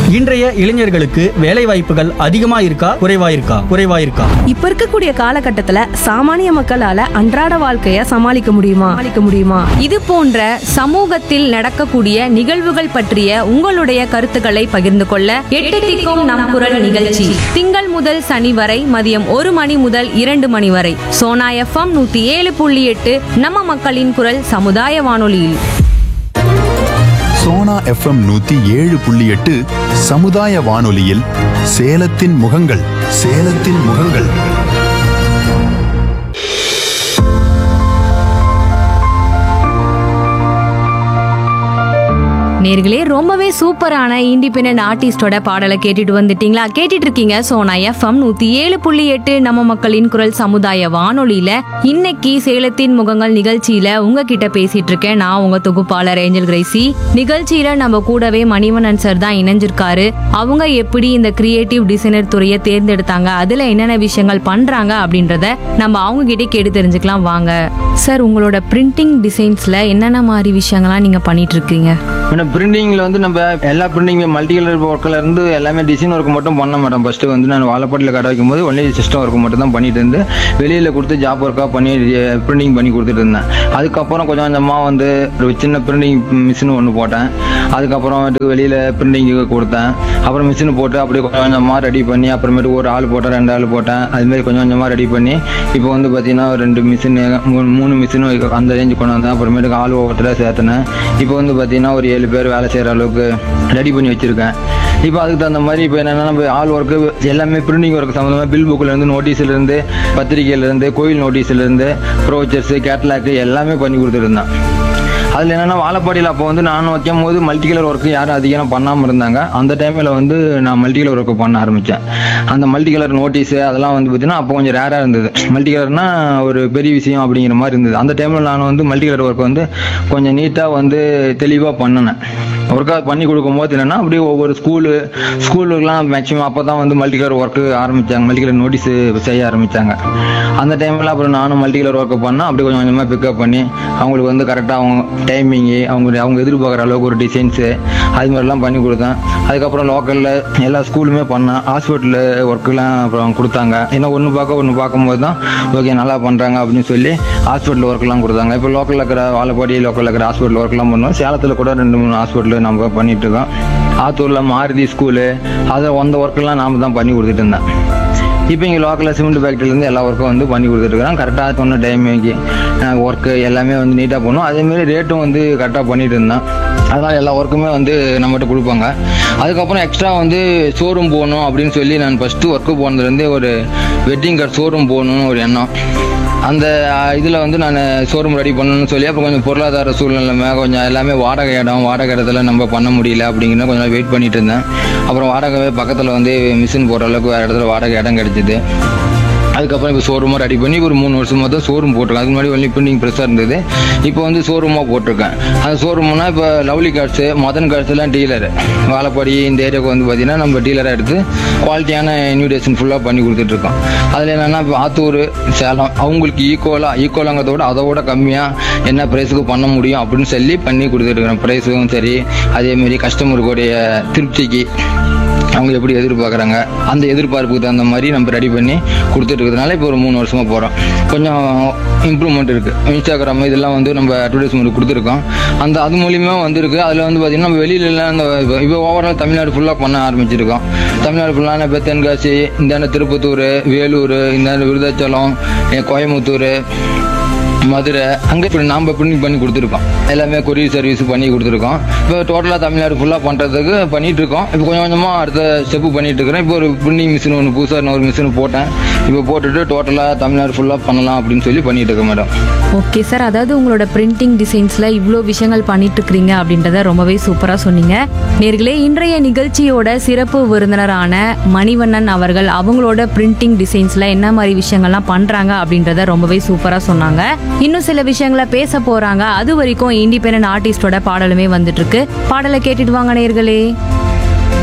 இன்றைய இளைஞர்களுக்கு வேலை வாய்ப்புகள் அதிகமா இருக்கா குறைவா இருக்கா குறைவா இருக்கா இப்ப இருக்கக்கூடிய காலகட்டத்துல சாமானிய மக்களால அன்றாட வாழ்க்கைய சமாளிக்க முடியுமா சமாளிக்க முடியுமா இது போன்ற சமூகத்தில் நடக்கக்கூடிய நிகழ்வுகள் பற்றிய உங்களுடைய கருத்துக்களை பகிர்ந்து கொள்ள எட்டு திக்கும் நம் குரல் நிகழ்ச்சி திங்கள் முதல் சனி வரை மதியம் ஒரு மணி முதல் இரண்டு மணி வரை சோனா எஃப்எம் நூத்தி ஏழு புள்ளி எட்டு நம்ம மக்களின் குரல் சமுதாய வானொலியில் சோனா எஃப்எம் நூத்தி ஏழு புள்ளி எட்டு சமுதாய வானொலியில் சேலத்தின் முகங்கள் சேலத்தின் முகங்கள் நேர்களே ரொம்பவே சூப்பரான இண்டிபெண்டன்ட் ஆர்டிஸ்டோட பாடலை கேட்டுட்டு வந்துட்டீங்களா கேட்டுட்டு இருக்கீங்க சோனா எஃப்எம் நூத்தி ஏழு புள்ளி எட்டு நம்ம மக்களின் குரல் சமுதாய வானொலியில இன்னைக்கு சேலத்தின் முகங்கள் நிகழ்ச்சியில உங்ககிட்ட பேசிட்டு இருக்கேன் நான் உங்க தொகுப்பாளர் ஏஞ்சல் கிரேசி நிகழ்ச்சியில நம்ம கூடவே மணிவண்ணன் சார் தான் இணைஞ்சிருக்காரு அவங்க எப்படி இந்த கிரியேட்டிவ் டிசைனர் துறையை தேர்ந்தெடுத்தாங்க அதுல என்னென்ன விஷயங்கள் பண்றாங்க அப்படின்றத நம்ம அவங்க கிட்டே கேட்டு தெரிஞ்சுக்கலாம் வாங்க சார் உங்களோட பிரிண்டிங் டிசைன்ஸ்ல என்னென்ன மாதிரி விஷயங்கள்லாம் நீங்க பண்ணிட்டு இருக்கீங்க மேடம் பிரிண்டிங்கில் வந்து நம்ம எல்லா பிரிண்டிங் மல்டி கலர் ஒர்க்கில் இருந்து எல்லாமே டிசைன் ஒர்க் மட்டும் பண்ண மேடம் ஃபஸ்ட்டு வந்து நான் வாழைப்பாட்டில் கடை வைக்கும் போது ஒன்லி சிஸ்டம் ஒர்க் மட்டும் தான் பண்ணிட்டு இருந்து வெளியில் கொடுத்து ஜாப் ஒர்க்காக பண்ணி பிரிண்டிங் பண்ணி கொடுத்துட்டு இருந்தேன் அதுக்கப்புறம் கொஞ்சம் கொஞ்சமாக வந்து ஒரு சின்ன பிரிண்டிங் மிஷின் ஒன்று போட்டேன் அதுக்கப்புறம் வெளியில் பிரிண்டிங்கு கொடுத்தேன் அப்புறம் மிஷின் போட்டு அப்படியே கொஞ்சம் கொஞ்சமாக ரெடி பண்ணி அப்புறமேட்டு ஒரு ஆள் போட்டேன் ரெண்டு ஆள் போட்டேன் அதுமாரி கொஞ்சம் கொஞ்சமாக ரெடி பண்ணி இப்போ வந்து பார்த்தீங்கன்னா ஒரு ரெண்டு மிஷின் மூணு மூணு மிஷினும் அந்த ரேஞ்சு கொண்டு வந்தேன் அப்புறமேட்டுக்கு ஆள் ஒவ்வொருத்தர சேர்த்துனேன் இப்போ வந்து பார்த்தீங்கன்னா ஒரு ஏழு பேர் வேலை செய்கிற அளவுக்கு ரெடி பண்ணி வச்சுருக்கேன் இப்போ அதுக்கு தகுந்த மாதிரி இப்போ என்னென்னா நம்ம ஆள் ஒர்க்கு எல்லாமே பிரிண்டிங் ஒர்க் சம்மந்தமாக பில் புக்கிலேருந்து நோட்டீஸ்லேருந்து பத்திரிகையிலேருந்து கோயில் நோட்டீஸ்லேருந்து ப்ரோச்சர்ஸு கேட்லாக்கு எல்லாமே பண்ணி கொடுத்துருந்தேன் அதில் என்னென்னா வாழப்பாடியில் அப்போ வந்து நான் வைக்கும் போது மல்டி கலர் ஒர்க்கு யாரும் அதிகம் பண்ணாமல் இருந்தாங்க அந்த டைமில் வந்து நான் மல்டி கலர் ஒர்க்கு பண்ண ஆரம்பித்தேன் அந்த மல்டி கலர் நோட்டீஸு அதெல்லாம் வந்து பார்த்தீங்கன்னா அப்போ கொஞ்சம் ரேராக இருந்தது மல்டி கலர்னா ஒரு பெரிய விஷயம் அப்படிங்கிற மாதிரி இருந்தது அந்த டைமில் நான் வந்து மல்டி கலர் ஒர்க் வந்து கொஞ்சம் நீட்டாக வந்து தெளிவாக பண்ணினேன் ஒர்க் அவுட் பண்ணி கொடுக்கும்போது என்னன்னா அப்படியே ஒவ்வொரு ஸ்கூலு ஸ்கூலுக்குலாம் மேக்ஸிமம் அப்போ தான் வந்து மல்டி கலர் ஒர்க்கு ஆரம்பித்தாங்க மல்டி கலர் நோட்டீஸ் செய்ய ஆரம்பித்தாங்க அந்த டைமில் அப்புறம் நானும் மல்டி கலர் ஒர்க்கு பண்ணால் அப்படி கொஞ்சம் கொஞ்சமாக பிக்கப் பண்ணி அவங்களுக்கு வந்து கரெக்டாக அவங்க டைமிங்கு அவங்க அவங்க எதிர்பார்க்குற அளவுக்கு ஒரு டிசைன்ஸு அது மாதிரிலாம் பண்ணி கொடுத்தேன் அதுக்கப்புறம் லோக்கலில் எல்லா ஸ்கூலுமே பண்ணேன் ஹாஸ்பிட்டலு ஒர்க்குலாம் அப்புறம் கொடுத்தாங்க ஏன்னா ஒன்று பார்க்க ஒன்று பார்க்கும்போது தான் ஓகே நல்லா பண்ணுறாங்க அப்படின்னு சொல்லி ஹாஸ்பிட்டல் ஒர்க்லாம் கொடுத்தாங்க இப்போ லோக்கலில் இருக்கிற வாழப்பாடி லோக்கலில் இருக்கிற ஹாஸ்பிட்டல் ஒர்க்லாம் பண்ணுவோம் சேலத்தில் கூட ரெண்டு மூணு ஹாஸ்பிட்டல் நம்ம பண்ணிட்டு இருக்கோம் ஆத்தூரில் மாருதி ஸ்கூலு அதை அந்த ஒர்க்கெல்லாம் நாம தான் பண்ணி கொடுத்துட்டு இருந்தேன் இப்போ இங்கே லோக்கலில் சிமெண்ட் ஃபேக்ட்ரிலேருந்து எல்லா ஒர்க்கும் வந்து பண்ணி கொடுத்துட்ருக்குறோம் கரெக்டாக சொன்ன டைமிங்க்கு ஒர்க்கு எல்லாமே வந்து நீட்டாக பண்ணுவோம் அதேமாரி ரேட்டும் வந்து கரெக்டாக பண்ணிட்டு இருந்தேன் அதனால் எல்லா ஒர்க்குமே வந்து நம்மகிட்ட கொடுப்பாங்க அதுக்கப்புறம் எக்ஸ்ட்ரா வந்து ஷோரூம் போகணும் அப்படின்னு சொல்லி நான் ஃபஸ்ட்டு ஒர்க்கு போனதுலேருந்தே ஒரு வெட்டிங் கார்டு ஷோரூம் போகணும்னு ஒரு எண்ணம் அந்த இதில் வந்து நான் ஷோரூம் ரெடி பண்ணணும்னு சொல்லி அப்புறம் கொஞ்சம் பொருளாதார சூழ்நிலைமை கொஞ்சம் எல்லாமே வாடகை இடம் வாடகை இடத்துல நம்ம பண்ண முடியல அப்படிங்கிற கொஞ்சம் வெயிட் பண்ணிட்டு இருந்தேன் அப்புறம் வாடகை பக்கத்தில் வந்து மிஷின் போடுற அளவுக்கு வேறு இடத்துல வாடகை இடம் கிடைச்சிது அதுக்கப்புறம் இப்போ ஷோரூமாக ரெடி பண்ணி ஒரு மூணு வருஷமாக தான் ஷோரூம் போட்டிருக்கேன் அதுக்கு முன்னாடி ஒன்லி பிரிண்டிங் ப்ரெஸ்ஸாக இருந்தது இப்போ வந்து ஷோரூமாக போட்டிருக்கேன் அந்த ஷோரூம்னா இப்போ லவ்லி கார்ட்ஸு மதன் கார்ட்ஸ்லாம் டீலரு வாழப்பாடி இந்த ஏரியாவுக்கு வந்து பார்த்தீங்கன்னா நம்ம டீலராக எடுத்து குவாலிட்டியான இன்விடேஷன் ஃபுல்லாக பண்ணி கொடுத்துட்ருக்கோம் அதில் என்னென்னா இப்போ ஆத்தூர் சேலம் அவங்களுக்கு ஈக்குவலாக ஈக்குவலாங்கிறத விட அதை விட கம்மியாக என்ன ப்ரைஸுக்கு பண்ண முடியும் அப்படின்னு சொல்லி பண்ணி கொடுத்துட்ருக்குறேன் ப்ரைஸும் சரி அதேமாரி கஸ்டமருக்குடைய திருப்திக்கு அவங்க எப்படி எதிர்பார்க்குறாங்க அந்த எதிர்பார்ப்புக்கு தகுந்த மாதிரி நம்ம ரெடி பண்ணி கொடுத்துட்டு இருக்கிறதுனால இப்போ ஒரு மூணு வருஷமாக போகிறோம் கொஞ்சம் இம்ப்ரூவ்மெண்ட் இருக்குது இன்ஸ்டாகிராம் இதெல்லாம் வந்து நம்ம அட்வர்டைஸ்மெண்ட் கொடுத்துருக்கோம் அந்த அது மூலியமாக வந்திருக்கு அதில் வந்து பார்த்திங்கன்னா நம்ம வெளியிலலாம் அந்த இப்போ ஓவரால் தமிழ்நாடு ஃபுல்லாக பண்ண ஆரம்பிச்சிருக்கோம் தமிழ்நாடு ஃபுல்லாக இப்போ தென்காசி இந்த திருப்பத்தூர் வேலூர் இந்த விருதாச்சலம் eh, கோயம்புத்தூர் மதுரை அங்கே இப்படி நாம் பிரிண்ட் பண்ணி கொடுத்துருக்கோம் எல்லாமே கொரியர் சர்வீஸ் பண்ணி கொடுத்துருக்கோம் இப்போ டோட்டலாக தமிழ்நாடு ஃபுல்லாக பண்ணுறதுக்கு பண்ணிட்டு இருக்கோம் இப்போ கொஞ்சம் கொஞ்சமாக அடுத்த ஸ்டெப்பு பண்ணிட்டு இருக்கிறேன் இப்போ ஒரு பிரிண்டிங் மிஷின் ஒன்று புதுசாக இன்னொரு மிஷின் போட்டேன் இப்போ போட்டுட்டு டோட்டலாக தமிழ்நாடு ஃபுல்லாக பண்ணலாம் அப்படின்னு சொல்லி பண்ணிட்டு இருக்கேன் மேடம் ஓகே சார் அதாவது உங்களோட பிரிண்டிங் டிசைன்ஸ்ல இவ்வளோ விஷயங்கள் பண்ணிட்டு இருக்கிறீங்க அப்படின்றத ரொம்பவே சூப்பரா சொன்னீங்க நேர்களே இன்றைய நிகழ்ச்சியோட சிறப்பு விருந்தினரான மணிவண்ணன் அவர்கள் அவங்களோட பிரிண்டிங் டிசைன்ஸ்ல என்ன மாதிரி விஷயங்கள்லாம் பண்றாங்க அப்படின்றத ரொம்பவே சூப்பரா சொன்னாங்க இன்னும் சில விஷயங்களை பேச போறாங்க அது வரைக்கும் இண்டிபெண்டன்ட் ஆர்டிஸ்டோட பாடலுமே வந்துட்டு இருக்கு பாடலை கேட்டுட்டு வாங்க நேர்களே